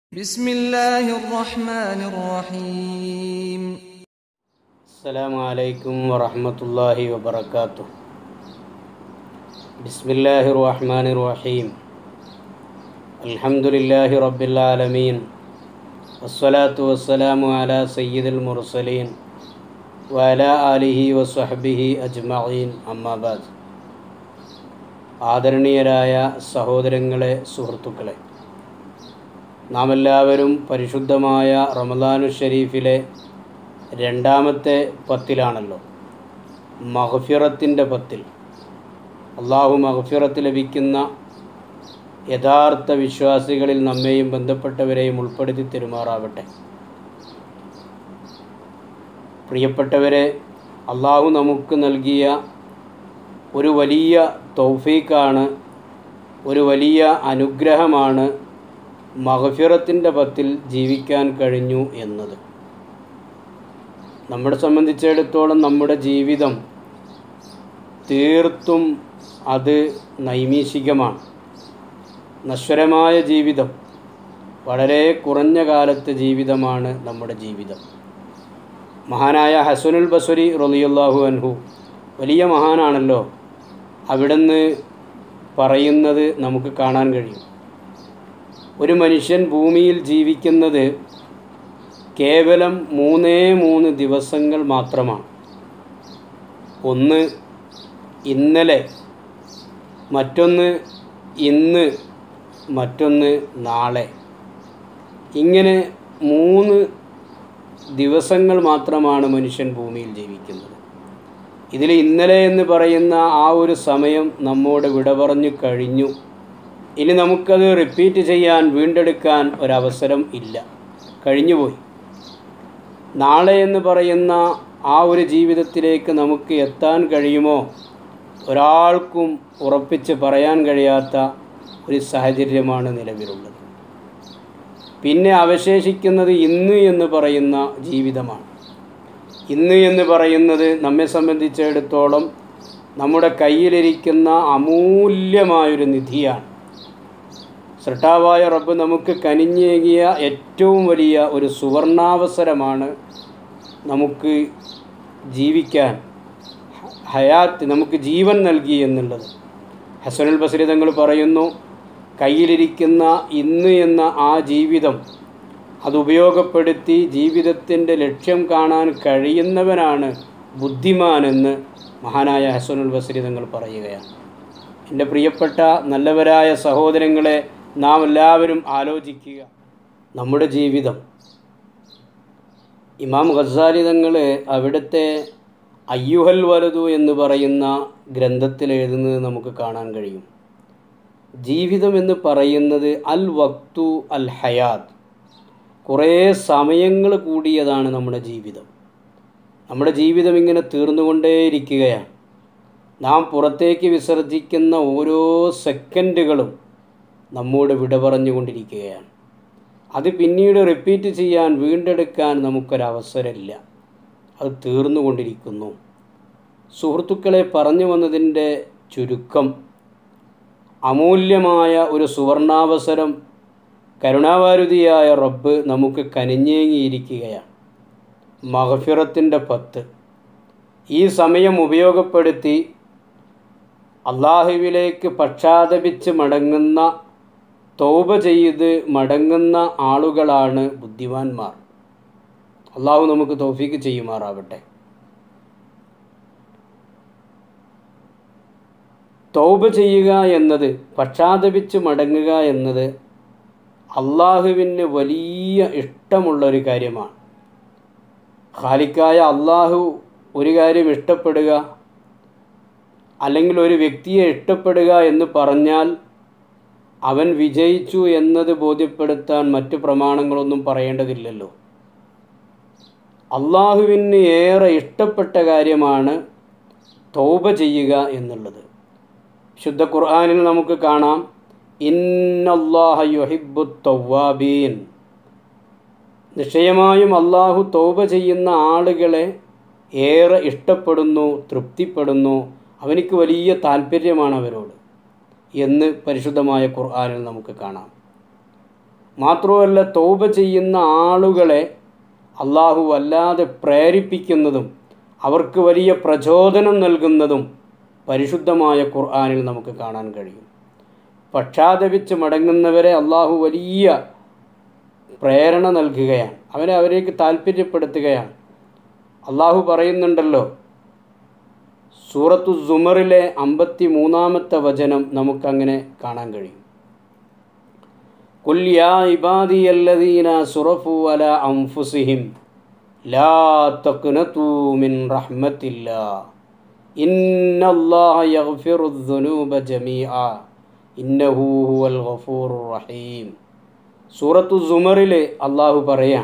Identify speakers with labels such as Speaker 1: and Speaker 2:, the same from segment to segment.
Speaker 1: بسم الله الرحمن الرحيم
Speaker 2: السلام عليكم ورحمة الله وبركاته بسم الله الرحمن الرحيم الحمد لله رب العالمين والصلاة والسلام على سيد المرسلين وعلى آله وصحبه أجمعين أما بعد ആദരണീയരായ സഹോദരങ്ങളെ സുഹൃത്തുക്കളെ നാം എല്ലാവരും പരിശുദ്ധമായ റമദാനു ഷരീഫിലെ രണ്ടാമത്തെ പത്തിലാണല്ലോ മഹഫിറത്തിൻ്റെ പത്തിൽ അള്ളാഹു മഹഫിറത്ത് ലഭിക്കുന്ന യഥാർത്ഥ വിശ്വാസികളിൽ നമ്മെയും ബന്ധപ്പെട്ടവരെയും ഉൾപ്പെടുത്തി തെരുമാറാവട്ടെ പ്രിയപ്പെട്ടവരെ അള്ളാഹു നമുക്ക് നൽകിയ ഒരു വലിയ തൗഫീക്കാണ് ഒരു വലിയ അനുഗ്രഹമാണ് മഹഫിറത്തിൻ്റെ പത്തിൽ ജീവിക്കാൻ കഴിഞ്ഞു എന്നത് നമ്മളെ സംബന്ധിച്ചിടത്തോളം നമ്മുടെ ജീവിതം തീർത്തും അത് നൈമിഷികമാണ് നശ്വരമായ ജീവിതം വളരെ കുറഞ്ഞ കാലത്തെ ജീവിതമാണ് നമ്മുടെ ജീവിതം മഹാനായ ഹസനുൽ ബസുരി റലിയുല്ലാഹു അൻഹു വലിയ മഹാനാണല്ലോ അവിടുന്ന് പറയുന്നത് നമുക്ക് കാണാൻ കഴിയും ഒരു മനുഷ്യൻ ഭൂമിയിൽ ജീവിക്കുന്നത് കേവലം മൂന്നേ മൂന്ന് ദിവസങ്ങൾ മാത്രമാണ് ഒന്ന് ഇന്നലെ മറ്റൊന്ന് ഇന്ന് മറ്റൊന്ന് നാളെ ഇങ്ങനെ മൂന്ന് ദിവസങ്ങൾ മാത്രമാണ് മനുഷ്യൻ ഭൂമിയിൽ ജീവിക്കുന്നത് ഇതിൽ ഇന്നലെ എന്ന് പറയുന്ന ആ ഒരു സമയം നമ്മോട് വിട പറഞ്ഞു കഴിഞ്ഞു ഇനി നമുക്കത് റിപ്പീറ്റ് ചെയ്യാൻ വീണ്ടെടുക്കാൻ ഒരവസരം ഇല്ല കഴിഞ്ഞുപോയി നാളെ എന്ന് പറയുന്ന ആ ഒരു ജീവിതത്തിലേക്ക് നമുക്ക് എത്താൻ കഴിയുമോ ഒരാൾക്കും ഉറപ്പിച്ച് പറയാൻ കഴിയാത്ത ഒരു സാഹചര്യമാണ് നിലവിലുള്ളത് പിന്നെ അവശേഷിക്കുന്നത് ഇന്ന് എന്ന് പറയുന്ന ജീവിതമാണ് ഇന്ന് എന്ന് പറയുന്നത് നമ്മെ സംബന്ധിച്ചിടത്തോളം നമ്മുടെ കയ്യിലിരിക്കുന്ന അമൂല്യമായൊരു നിധിയാണ് സൃഷ്ടാവായ റബ്ബ് നമുക്ക് കനിഞ്ഞേകിയ ഏറ്റവും വലിയ ഒരു സുവർണാവസരമാണ് നമുക്ക് ജീവിക്കാൻ ഹയാത്ത് നമുക്ക് ജീവൻ നൽകി എന്നുള്ളത് ഹസനുൽ ബസരി തങ്ങൾ പറയുന്നു കയ്യിലിരിക്കുന്ന ഇന്ന് എന്ന ആ ജീവിതം അത് ഉപയോഗപ്പെടുത്തി ജീവിതത്തിൻ്റെ ലക്ഷ്യം കാണാൻ കഴിയുന്നവനാണ് ബുദ്ധിമാനെന്ന് മഹാനായ ഹസനുൽ ബസരി തങ്ങൾ പറയുകയാണ് എൻ്റെ പ്രിയപ്പെട്ട നല്ലവരായ സഹോദരങ്ങളെ നാം എല്ലാവരും ആലോചിക്കുക നമ്മുടെ ജീവിതം ഇമാം ഖസാലി തങ്ങൾ അവിടുത്തെ അയ്യുഹൽ വലതു എന്ന് പറയുന്ന ഗ്രന്ഥത്തിൽ എഴുതുന്നത് നമുക്ക് കാണാൻ കഴിയും ജീവിതം എന്ന് പറയുന്നത് അൽ വക്തു അൽ ഹയാത്ത് കുറേ സമയങ്ങൾ കൂടിയതാണ് നമ്മുടെ ജീവിതം നമ്മുടെ ജീവിതം ഇങ്ങനെ തീർന്നുകൊണ്ടേയിരിക്കുകയാണ് നാം പുറത്തേക്ക് വിസർജിക്കുന്ന ഓരോ സെക്കൻഡുകളും നമ്മോട് വിട പറഞ്ഞുകൊണ്ടിരിക്കുകയാണ് അത് പിന്നീട് റിപ്പീറ്റ് ചെയ്യാൻ വീണ്ടെടുക്കാൻ നമുക്കൊരവസരമില്ല അത് തീർന്നുകൊണ്ടിരിക്കുന്നു സുഹൃത്തുക്കളെ പറഞ്ഞു വന്നതിൻ്റെ ചുരുക്കം അമൂല്യമായ ഒരു സുവർണാവസരം കരുണാവാരുതിയായ റബ്ബ് നമുക്ക് കനിഞ്ഞേങ്ങിയിരിക്കുകയാണ് മഹഫിറത്തിൻ്റെ പത്ത് ഈ സമയം ഉപയോഗപ്പെടുത്തി അള്ളാഹുവിലേക്ക് പക്ഷാതപിച്ച് മടങ്ങുന്ന തൗബ ചെയ്ത് മടങ്ങുന്ന ആളുകളാണ് ബുദ്ധിമാന്മാർ അള്ളാഹു നമുക്ക് തൗഫീക്ക് ചെയ്യുമാറാവട്ടെ തൗബ ചെയ്യുക എന്നത് പക്ഷാതപിച്ച് മടങ്ങുക എന്നത് അള്ളാഹുവിന് വലിയ ഇഷ്ടമുള്ളൊരു കാര്യമാണ് ഖാലിക്കായ അള്ളാഹു ഒരു കാര്യം ഇഷ്ടപ്പെടുക അല്ലെങ്കിൽ ഒരു വ്യക്തിയെ ഇഷ്ടപ്പെടുക എന്ന് പറഞ്ഞാൽ അവൻ വിജയിച്ചു എന്നത് ബോധ്യപ്പെടുത്താൻ മറ്റു പ്രമാണങ്ങളൊന്നും പറയേണ്ടതില്ലല്ലോ അള്ളാഹുവിന് ഏറെ ഇഷ്ടപ്പെട്ട കാര്യമാണ് തൗബ ചെയ്യുക എന്നുള്ളത് ശുദ്ധ ഖുർആാനിൽ നമുക്ക് കാണാം ഇന്നല്ലാഹ യുഹിബു തൗവാബീൻ നിശ്ചയമായും അള്ളാഹു തൗബ ചെയ്യുന്ന ആളുകളെ ഏറെ ഇഷ്ടപ്പെടുന്നു തൃപ്തിപ്പെടുന്നു അവനിക്ക് വലിയ താല്പര്യമാണ് അവരോട് എന്ന് പരിശുദ്ധമായ ഖുർആാനിൽ നമുക്ക് കാണാം മാത്രമല്ല തൗബ ചെയ്യുന്ന ആളുകളെ അള്ളാഹു വല്ലാതെ പ്രേരിപ്പിക്കുന്നതും അവർക്ക് വലിയ പ്രചോദനം നൽകുന്നതും പരിശുദ്ധമായ ഖുർആാനിൽ നമുക്ക് കാണാൻ കഴിയും പക്ഷാതപിച്ച് മടങ്ങുന്നവരെ അള്ളാഹു വലിയ പ്രേരണ നൽകുകയാണ് അവരെ അവരേക്ക് താല്പര്യപ്പെടുത്തുകയാണ് അള്ളാഹു പറയുന്നുണ്ടല്ലോ സൂറത്തു സുമറിലെ അമ്പത്തി മൂന്നാമത്തെ വചനം നമുക്കങ്ങനെ കാണാൻ കഴിയും قل يا عبادي الذين سرفوا على أنفسهم لا تقنطوا من رحمة الله إن الله يغفر الذنوب جميعا إنه هو الغفور الرحيم സൂറത്തു സുമറിൽ അള്ളാഹു പറയാം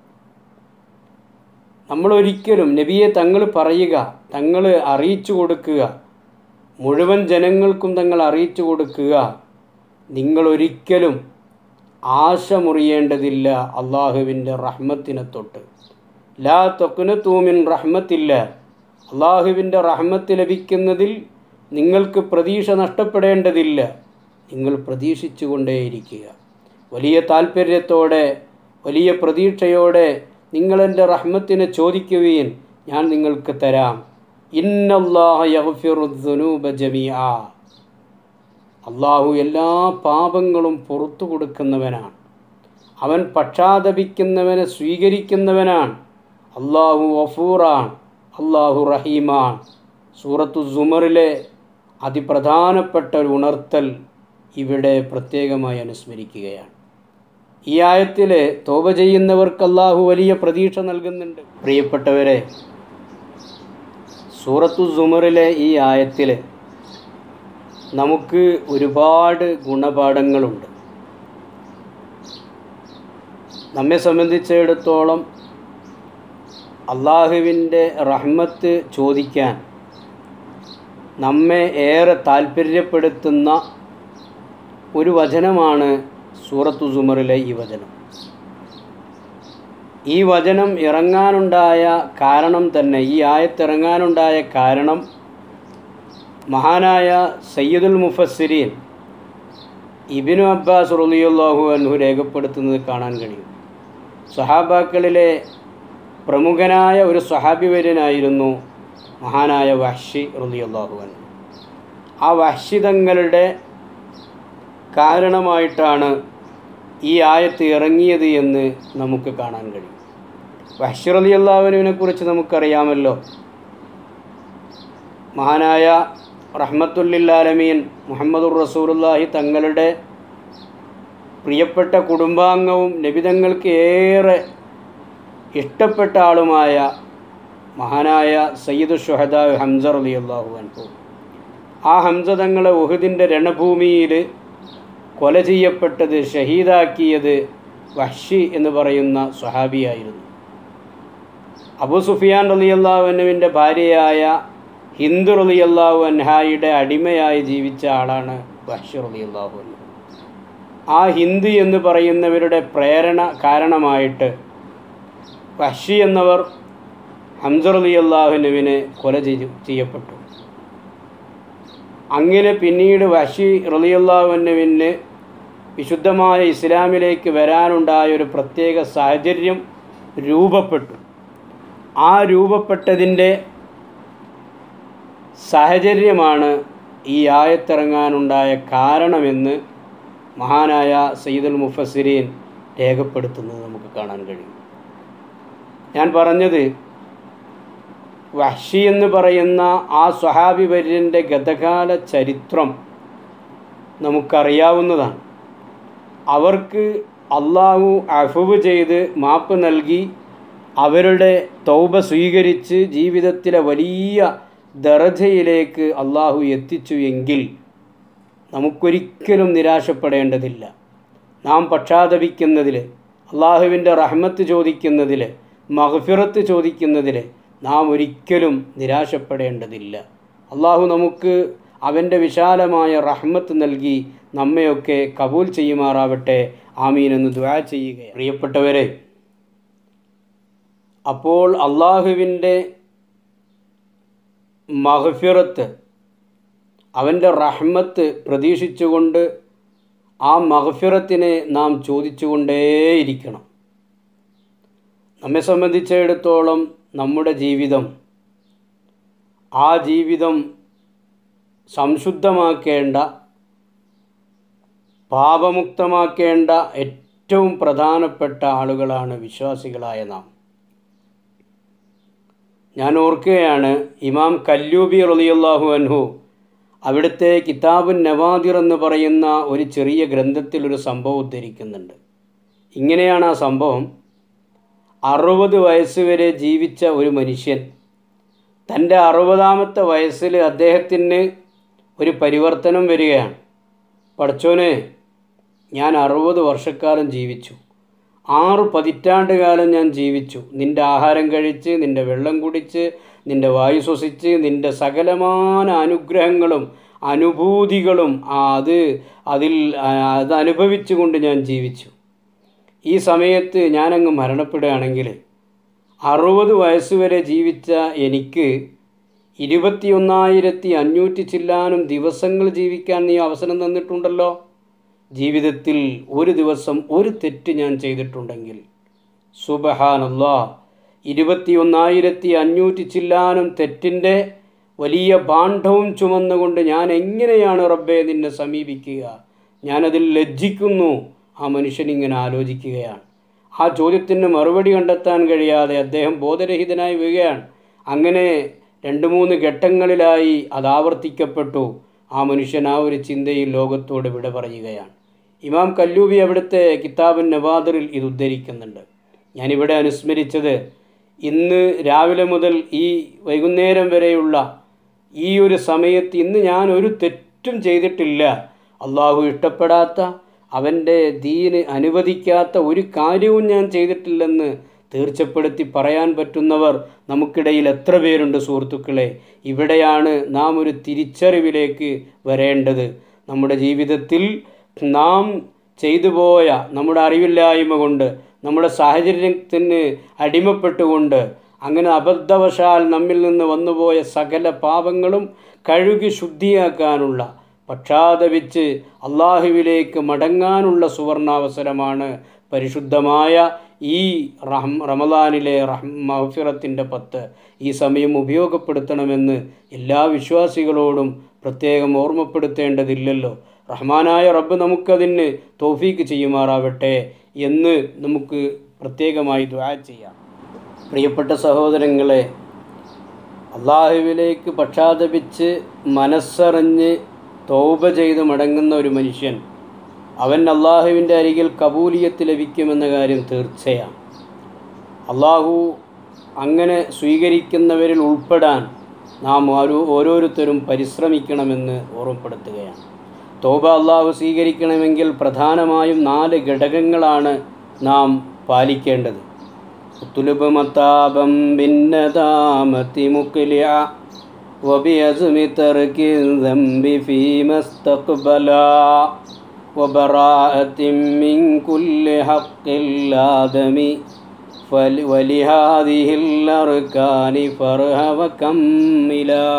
Speaker 2: നമ്മളൊരിക്കലും നബിയെ തങ്ങൾ പറയുക തങ്ങൾ അറിയിച്ചു കൊടുക്കുക മുഴുവൻ ജനങ്ങൾക്കും തങ്ങൾ അറിയിച്ചു കൊടുക്കുക നിങ്ങളൊരിക്കലും ആശ മുറിയേണ്ടതില്ല അള്ളാഹുവിൻ്റെ റഹ്മത്തിനെ തൊട്ട് ലാ തൊക്കുന തൂമിൻ റഹ്മത്തില്ല അള്ളാഹുവിൻ്റെ റഹ്മത്ത് ലഭിക്കുന്നതിൽ നിങ്ങൾക്ക് പ്രതീക്ഷ നഷ്ടപ്പെടേണ്ടതില്ല നിങ്ങൾ പ്രതീക്ഷിച്ചു കൊണ്ടേയിരിക്കുക വലിയ താല്പര്യത്തോടെ വലിയ പ്രതീക്ഷയോടെ നിങ്ങളെൻ്റെ റഹ്മത്തിനെ ചോദിക്കുകയും ഞാൻ നിങ്ങൾക്ക് തരാം ഇന്നല്ലാഹ യഗ്ഫിറുദ്ദുനൂബ ജമീഅ അള്ളാഹു എല്ലാ പാപങ്ങളും പുറത്തു കൊടുക്കുന്നവനാണ് അവൻ പക്ഷാതപിക്കുന്നവനെ സ്വീകരിക്കുന്നവനാണ് അള്ളാഹു വഫൂറാണ് അള്ളാഹു റഹീമാൻ സൂറത്തു സുമറിലെ അതിപ്രധാനപ്പെട്ട ഒരു ഉണർത്തൽ ഇവിടെ പ്രത്യേകമായി അനുസ്മരിക്കുകയാണ് ഈ ആയത്തിൽ തോപ ചെയ്യുന്നവർക്ക് അള്ളാഹു വലിയ പ്രതീക്ഷ നൽകുന്നുണ്ട് പ്രിയപ്പെട്ടവരെ സൂറത്തു സുമറിലെ ഈ ആയത്തിൽ നമുക്ക് ഒരുപാട് ഗുണപാഠങ്ങളുണ്ട് നമ്മെ സംബന്ധിച്ചിടത്തോളം അള്ളാഹുവിൻ്റെ റഹ്മത്ത് ചോദിക്കാൻ നമ്മെ ഏറെ താല്പര്യപ്പെടുത്തുന്ന ഒരു വചനമാണ് സൂറത്തു സുമറിലെ ഈ വചനം ഈ വചനം ഇറങ്ങാനുണ്ടായ കാരണം തന്നെ ഈ ആയത്തിറങ്ങാനുണ്ടായ കാരണം മഹാനായ സയ്യിദുൽ മുഫസ്സിരീൻ ഇബിനു അബ്ബാസ് റലിയുള്ളാഹു അൻഹു രേഖപ്പെടുത്തുന്നത് കാണാൻ കഴിയും സഹാബാക്കളിലെ പ്രമുഖനായ ഒരു സഹാബിവര്യനായിരുന്നു മഹാനായ വഹ്ഷി റലിയുള്ളാഹു അൻഹു ആ വഹ്ഷി തങ്ങളുടെ കാരണമായിട്ടാണ് ഈ ആയത്ത് ഇറങ്ങിയത് എന്ന് നമുക്ക് കാണാൻ കഴിയും വഹ്ഷി റലിയുള്ളാഹുവിനെ കുറിച്ച് നമുക്കറിയാമല്ലോ മഹാനായ റഹ്മത്തുല്ലാലമീൻ മുഹമ്മദുർ റസൂലുള്ളാഹി തങ്ങളുടെ പ്രിയപ്പെട്ട കുടുംബാംഗവും നബിതങ്ങൾക്ക് ഏറെ ഇഷ്ടപ്പെട്ട ആളുമായ മഹാനായ സയ്യിദ് ഷുഹദ ഹംസ റളിയല്ലാഹു അൻഹു ആ ഹംസ തങ്ങളെ ഉഹുദിൻ്റെ രണഭൂമിയിൽ കൊല ചെയ്യപ്പെട്ടത് ഷഹീദാക്കിയത് വഹ്ഷി എന്ന് പറയുന്ന സ്വഹാബിയായിരുന്നു അബു സുഫിയാൻ റളിയല്ലാഹുവിൻ്റെ ഭാര്യയായ ഹിന്ദു റളിയല്ലാഹു അൻഹായുടെ അടിമയായി ജീവിച്ച ആളാണ് വഹ്ഷി റളിയല്ലാഹു അൻഹു ആ ഹിന്ദു എന്ന് പറയുന്നവരുടെ പ്രേരണ കാരണമായിട്ട് വഹ്ഷി എന്നവർ ഹംസ റളിയല്ലാഹുവിനെ കൊല ചെയ്തു ചെയ്യപ്പെട്ടു അങ്ങനെ പിന്നീട് വഹ്ഷി റളിയല്ലാഹുവിന് വിശുദ്ധമായ ഇസ്ലാമിലേക്ക് വരാനുണ്ടായ ഒരു പ്രത്യേക സാഹചര്യം രൂപപ്പെട്ടു ആ രൂപപ്പെട്ടതിൻ്റെ സാഹചര്യമാണ് ഈ ആയത്തിറങ്ങാനുണ്ടായ കാരണമെന്ന് മഹാനായ സയ്യിദുൽ മുഫസ്സിരീൻ രേഖപ്പെടുത്തുന്നത് നമുക്ക് കാണാൻ കഴിയും ഞാൻ പറഞ്ഞത് വഹ്ഷി എന്ന് പറയുന്ന ആ സ്വഹാബി വര്യൻ്റെ ഗതകാല ചരിത്രം നമുക്കറിയാവുന്നതാണ് അവർക്ക് അള്ളാഹു അഫുവ് ചെയ്ത് മാപ്പ് നൽകി അവരുടെ തൗബ സ്വീകരിച്ച് ജീവിതത്തിലെ വലിയ ദറജയിലേക്ക് അള്ളാഹു എത്തിച്ചു എങ്കിൽ നമുക്കൊരിക്കലും നിരാശപ്പെടേണ്ടതില്ല നാം പക്ഷാതപിക്കുന്നതിൽ അള്ളാഹുവിൻ്റെ റഹ്മത്ത് ചോദിക്കുന്നതിൽ മഹഫിറത്ത് ചോദിക്കുന്നതിൽ നാം ഒരിക്കലും നിരാശപ്പെടേണ്ടതില്ല അള്ളാഹു നമുക്ക് അവൻ്റെ വിശാലമായ റഹ്മത്ത് നൽകി നമ്മയൊക്കെ കബൂൽ ചെയ്യുമാറാവട്ടെ ആമീൻ എന്ന് ദ്വാ ചെയ്യുക പ്രിയപ്പെട്ടവരെ അപ്പോൾ അള്ളാഹുവിൻ്റെ മഹഫിറത്ത് അവൻ്റെ റഹ്മത്ത് പ്രതീക്ഷിച്ചുകൊണ്ട് ആ മഹഫിറത്തിനെ നാം ചോദിച്ചുകൊണ്ടേയിരിക്കണം നമ്മെ സംബന്ധിച്ചിടത്തോളം നമ്മുടെ ജീവിതം ആ ജീവിതം സംശുദ്ധമാക്കേണ്ട പാപമുക്തമാക്കേണ്ട ഏറ്റവും പ്രധാനപ്പെട്ട ആളുകളാണ് വിശ്വാസികളായ നാം ഞാൻ ഓർക്കുകയാണ് ഇമാം കല്ലൂബി റളിയല്ലാഹു അൻഹു അവിടുത്തെ കിതാബുൻ നവാദിർ എന്ന് പറയുന്ന ഒരു ചെറിയ ഗ്രന്ഥത്തിൽ ഒരു സംഭവം ഉദ്ധരിക്കുന്നുണ്ട് ഇങ്ങനെയാണ് ആ സംഭവം അറുപത് വയസ്സ് വരെ ജീവിച്ച ഒരു മനുഷ്യൻ തൻ്റെ അറുപതാമത്തെ വയസ്സിൽ അദ്ദേഹത്തിന് ഒരു പരിവർത്തനം വരികയാണ് പഠിച്ചോനെ ഞാൻ അറുപത് വർഷക്കാലം ജീവിച്ചു ആറ് പതിറ്റാണ്ട് കാലം ഞാൻ ജീവിച്ചു നിൻ്റെ ആഹാരം കഴിച്ച് നിൻ്റെ വെള്ളം കുടിച്ച് നിൻ്റെ വായു ശ്വസിച്ച് നിൻ്റെ സകലമാന അനുഗ്രഹങ്ങളും അനുഭൂതികളും ആ അത് അതിൽ ആ, അത് അനുഭവിച്ചുകൊണ്ട് ഞാൻ ജീവിച്ചു ഈ സമയത്ത് ഞാനങ്ങ് മരണപ്പെടുകയാണെങ്കിൽ അറുപത് വയസ്സ് വരെ ജീവിച്ച എനിക്ക് ഇരുപത്തിയൊന്നായിരത്തി അഞ്ഞൂറ്റി ചില്ലാനും ദിവസങ്ങൾ ജീവിക്കാൻ നീ അവസരം തന്നിട്ടുണ്ടല്ലോ ജീവിതത്തിൽ ഒരു ദിവസം ഒരു തെറ്റ് ഞാൻ ചെയ്തിട്ടുണ്ടെങ്കിൽ സുബഹാനല്ലാ ഇരുപത്തിയൊന്നായിരത്തി അഞ്ഞൂറ്റി ചില്ലാനും തെറ്റിൻ്റെ വലിയ പാണ്ഡവും ചുമന്നുകൊണ്ട് ഞാൻ എങ്ങനെയാണ് റബ്ബെ നിന്നെ സമീപിക്കുക ഞാനതിൽ ലജ്ജിക്കുന്നു ആ മനുഷ്യൻ ഇങ്ങനെ ആലോചിക്കുകയാണ് ആ ചോദ്യത്തിന് മറുപടി കണ്ടെത്താൻ കഴിയാതെ അദ്ദേഹം ബോധരഹിതനായി വീഴുകയാണ് അങ്ങനെ രണ്ട് മൂന്ന് ഘട്ടങ്ങളിലായി അത് ആവർത്തിക്കപ്പെട്ടു ആ മനുഷ്യൻ ആ ഒരു ചിന്തയിൽ ലോകത്തോട് വിട പറയുകയാണ് ഇമാം കല്ലൂബി അവിടുത്തെ കിതാബുൻ നവാദറിൽ ഇത് ഉദ്ധരിക്കുന്നുണ്ട് ഞാനിവിടെ അനുസ്മരിച്ചത് ഇന്ന് രാവിലെ മുതൽ ഈ വൈകുന്നേരം വരെയുള്ള ഈ ഒരു സമയത്ത് ഇന്ന് ഞാൻ ഒരു തെറ്റും ചെയ്തിട്ടില്ല അള്ളാഹു ഇഷ്ടപ്പെടാത്ത അവൻ്റെ ദീന് അനുവദിക്കാത്ത ഒരു കാര്യവും ഞാൻ ചെയ്തിട്ടില്ലെന്ന് തീർച്ചപ്പെടുത്തി പറയാൻ പറ്റുന്നവർ നമുക്കിടയിൽ എത്ര പേരുണ്ട് സുഹൃത്തുക്കളെ ഇവിടെയാണ് നാം ഒരു തിരിച്ചറിവിലേക്ക് വരേണ്ടത് നമ്മുടെ ജീവിതത്തിൽ നാം ചെയ്തു പോയ നമ്മുടെ അറിവില്ലായ്മ കൊണ്ട് നമ്മുടെ സാഹചര്യത്തിന് അടിമപ്പെട്ടുകൊണ്ട് അങ്ങനെ അബദ്ധവശാൽ നമ്മിൽ നിന്ന് വന്നുപോയ സകല പാപങ്ങളും കഴുകി ശുദ്ധിയാക്കാനുള്ള പക്ഷാതപിച്ച് അള്ളാഹുവിലേക്ക് മടങ്ങാനുള്ള സുവർണാവസരമാണ് പരിശുദ്ധമായ ഈ റഹം റമദാനിലെ റഹ് മഹഫിറത്തിൻ്റെ പത്ത് ഈ സമയം ഉപയോഗപ്പെടുത്തണമെന്ന് എല്ലാ വിശ്വാസികളോടും പ്രത്യേകം ഓർമ്മപ്പെടുത്തേണ്ടതില്ലല്ലോ റഹ്മാനായ റബ്ബ് നമുക്കതിന് തോഫീക്ക് ചെയ്യുമാറാവട്ടെ എന്ന് നമുക്ക് പ്രത്യേകമായി ദ്വാ ചെയ്യാം പ്രിയപ്പെട്ട സഹോദരങ്ങളെ അള്ളാഹുവിലേക്ക് പക്ഷാതപിച്ച് മനസ്സറിഞ്ഞ് തൗബ ചെയ്ത് മടങ്ങുന്ന ഒരു മനുഷ്യൻ അവൻ അള്ളാഹുവിൻ്റെ അരികിൽ കബൂലിയത്ത് ലഭിക്കുമെന്ന കാര്യം തീർച്ചയാണ് അള്ളാഹു അങ്ങനെ സ്വീകരിക്കുന്നവരിൽ ഉൾപ്പെടാൻ നാം ഓരോ ഓരോരുത്തരും പരിശ്രമിക്കണമെന്ന് ഓർമ്മപ്പെടുത്തുകയാണ് തോബ അള്ളാഹു സ്വീകരിക്കണമെങ്കിൽ പ്രധാനമായും നാല് ഘടകങ്ങളാണ് നാം പാലിക്കേണ്ടത് ഉത്തുലുബ് മത്താബം ഭിന്നതാമത്തി മുക്കിലിയ وبعزم ترك الذنب فيما استقبلا وبراءة من كل حق الآدم فل- ولهذه الأركان فرها وكملا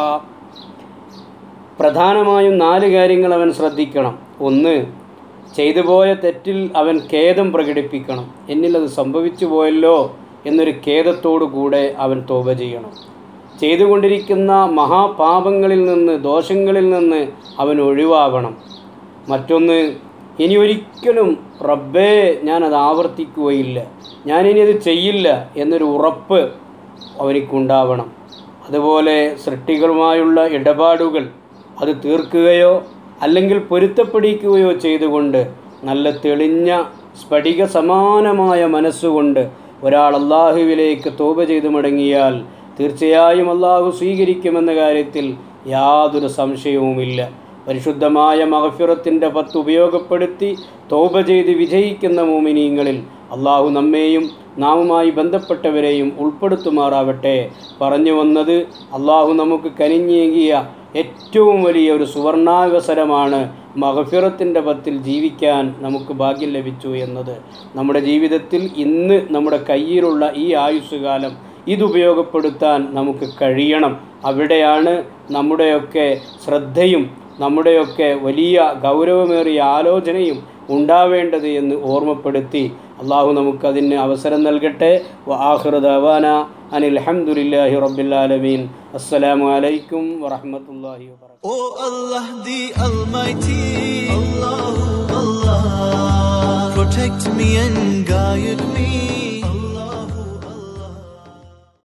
Speaker 2: പ്രധാനമായും നാല് കാര്യങ്ങൾ അവൻ ശ്രദ്ധിക്കണം ഒന്ന് ചെയ്തു പോയ തെറ്റിൽ അവൻ ഖേദം പ്രകടിപ്പിക്കണം എന്നിലത് സംഭവിച്ചു പോയല്ലോ എന്നൊരു ഖേദത്തോടു കൂടെ അവൻ തോപ ചെയ്യണം ചെയ്തുകൊണ്ടിരിക്കുന്ന മഹാപാപങ്ങളിൽ നിന്ന് ദോഷങ്ങളിൽ നിന്ന് അവൻ ഒഴിവാകണം മറ്റൊന്ന് ഇനി ഒരിക്കലും റബ്ബേ ഞാനത് ആവർത്തിക്കുകയില്ല ഞാനിനി അത് ചെയ്യില്ല എന്നൊരു ഉറപ്പ് അവനിക്കുണ്ടാവണം അതുപോലെ സൃഷ്ടികളുമായുള്ള ഇടപാടുകൾ അത് തീർക്കുകയോ അല്ലെങ്കിൽ പൊരുത്തപ്പെടിക്കുകയോ ചെയ്തുകൊണ്ട് നല്ല തെളിഞ്ഞ സ്ഫടിക സമാനമായ മനസ്സുകൊണ്ട് ഒരാൾ അള്ളാഹുവിലേക്ക് തോപ ചെയ്തു മടങ്ങിയാൽ തീർച്ചയായും അള്ളാഹു സ്വീകരിക്കുമെന്ന കാര്യത്തിൽ യാതൊരു സംശയവുമില്ല പരിശുദ്ധമായ മഹഫിറത്തിൻ്റെ പത്ത് ഉപയോഗപ്പെടുത്തി തോപ ചെയ്ത് വിജയിക്കുന്ന മോമിനീങ്ങളിൽ അള്ളാഹു നമ്മെയും നാമുമായി ബന്ധപ്പെട്ടവരെയും ഉൾപ്പെടുത്തുമാറാവട്ടെ പറഞ്ഞു വന്നത് അള്ളാഹു നമുക്ക് കനിഞ്ഞേകിയ ഏറ്റവും വലിയ ഒരു സുവർണാവസരമാണ് മഹഫിറത്തിൻ്റെ പത്തിൽ ജീവിക്കാൻ നമുക്ക് ഭാഗ്യം ലഭിച്ചു എന്നത് നമ്മുടെ ജീവിതത്തിൽ ഇന്ന് നമ്മുടെ കയ്യിലുള്ള ഈ ആയുസ്സുകാലം ഇതുപയോഗപ്പെടുത്താൻ നമുക്ക് കഴിയണം അവിടെയാണ് നമ്മുടെയൊക്കെ ശ്രദ്ധയും നമ്മുടെയൊക്കെ വലിയ ഗൗരവമേറിയ ആലോചനയും ഉണ്ടാവേണ്ടത് എന്ന് ഓർമ്മപ്പെടുത്തി അള്ളാഹു നമുക്കതിന് അവസരം നൽകട്ടെ വാഹൃദവാന അനിൽ അഹമ്മദില്ലാഹി റബ്ബില്ലാലമീൻ അസ്സലാമു അലൈക്കും വറഹമത്തല്ലാഹി വാ
Speaker 3: Oh Allah the Almighty, Allah, Allah, protect me and guide me.